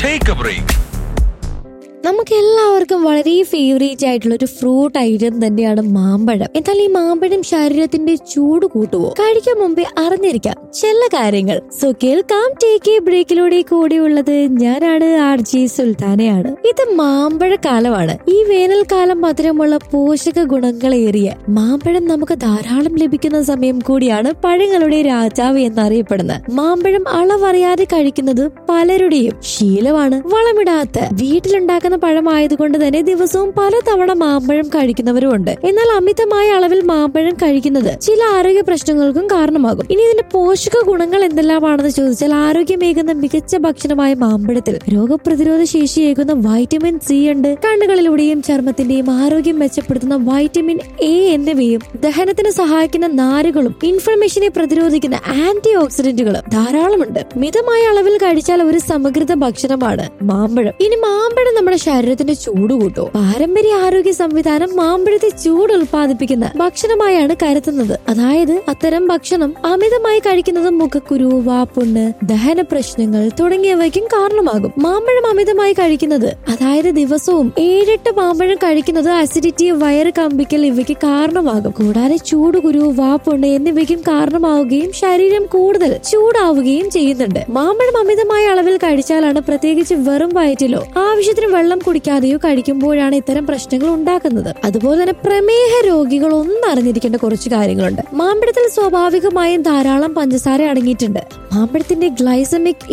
take A break നമുക്ക് എല്ലാവർക്കും വളരെ ഫേവറേറ്റ് ആയിട്ടുള്ള ഒരു ഫ്രൂട്ട് ഐറ്റം തന്നെയാണ് മാമ്പഴം എന്നാൽ ഈ മാമ്പഴം ശരീരത്തിന്റെ ചൂട് കൂട്ടുവോ കഴിക്കാൻ മുമ്പേ അറിഞ്ഞിരിക്കാം ചില കാര്യങ്ങൾ സോ കേൾക്കാം ടേക്ക് എ ബ്രേക്കിലൂടെ കൂടെയുള്ളത് ഞാനാണ് ആർ ജി സുൽത്താനയാണ് ഇത് മാമ്പഴ കാലമാണ് ഈ വേനൽക്കാലം മധുരമുള്ള പോഷക ഗുണങ്ങളേറിയ മാമ്പഴം നമുക്ക് ധാരാളം ലഭിക്കുന്ന സമയം കൂടിയാണ് പഴങ്ങളുടെ രാജാവ് എന്നറിയപ്പെടുന്നത് മാമ്പഴം അളവറിയാതെ കഴിക്കുന്നത് പലരുടെയും ശീലമാണ് വളമിടാത്ത വീട്ടിലുണ്ടാക്കുന്ന പഴമായതുകൊണ്ട് തന്നെ ദിവസവും പലതവണ മാമ്പഴം കഴിക്കുന്നവരുമുണ്ട് എന്നാൽ അമിതമായ അളവിൽ മാമ്പഴം കഴിക്കുന്നത് ചില ആരോഗ്യ പ്രശ്നങ്ങൾക്കും കാരണമാകും ഇനി ഇതിന്റെ പോഷക ഗുണങ്ങൾ എന്തെല്ലാമാണെന്ന് ചോദിച്ചാൽ ആരോഗ്യമേകുന്ന മികച്ച ഭക്ഷണമായ മാമ്പഴത്തിൽ രോഗപ്രതിരോധ ശേഷിയേകുന്ന വൈറ്റമിൻ സി ഉണ്ട് കണ്ണുകളിലൂടെയും ചർമ്മത്തിന്റെയും ആരോഗ്യം മെച്ചപ്പെടുത്തുന്ന വൈറ്റമിൻ എ എന്നിവയും ദഹനത്തിന് സഹായിക്കുന്ന നാരുകളും ഇൻഫ്ലമേഷനെ പ്രതിരോധിക്കുന്ന ആന്റി ഓക്സിഡന്റുകളും ധാരാളമുണ്ട് മിതമായ അളവിൽ കഴിച്ചാൽ ഒരു സമഗ്രത ഭക്ഷണമാണ് മാമ്പഴം ഇനി മാമ്പഴം നമ്മുടെ ശരീരത്തിന്റെ ചൂട് കൂട്ടോ പാരമ്പര്യ ആരോഗ്യ സംവിധാനം മാമ്പഴത്തെ ചൂട് ഉൽപ്പാദിപ്പിക്കുന്ന ഭക്ഷണമായാണ് കരുതുന്നത് അതായത് അത്തരം ഭക്ഷണം അമിതമായി കഴിക്കുന്നത് മുഖക്കുരു വാപ്പുണ്ണ് ദഹന പ്രശ്നങ്ങൾ തുടങ്ങിയവയ്ക്കും കാരണമാകും മാമ്പഴം അമിതമായി കഴിക്കുന്നത് അതായത് ദിവസവും ഏഴെട്ട് മാമ്പഴം കഴിക്കുന്നത് അസിഡിറ്റി വയറ് കമ്പിക്കൽ ഇവയ്ക്ക് കാരണമാകും കൂടാതെ ചൂട് കുരു വാപ്പുണ്ണ് എന്നിവയ്ക്കും കാരണമാവുകയും ശരീരം കൂടുതൽ ചൂടാവുകയും ചെയ്യുന്നുണ്ട് മാമ്പഴം അമിതമായ അളവിൽ കഴിച്ചാലാണ് പ്രത്യേകിച്ച് വെറും വയറ്റിലോ ആവശ്യത്തിന് വെള്ളം കുടിക്കാതെയോ കഴിക്കുമ്പോഴാണ് ഇത്തരം പ്രശ്നങ്ങൾ ഉണ്ടാക്കുന്നത് അതുപോലെ തന്നെ പ്രമേഹ രോഗികൾ ഒന്നും അറിഞ്ഞിരിക്കേണ്ട കുറച്ച് കാര്യങ്ങളുണ്ട് മാമ്പഴത്തിൽ സ്വാഭാവികമായും ധാരാളം പഞ്ചസാര അടങ്ങിയിട്ടുണ്ട് മാമ്പഴത്തിന്റെ ഗ്ലൈസമിക്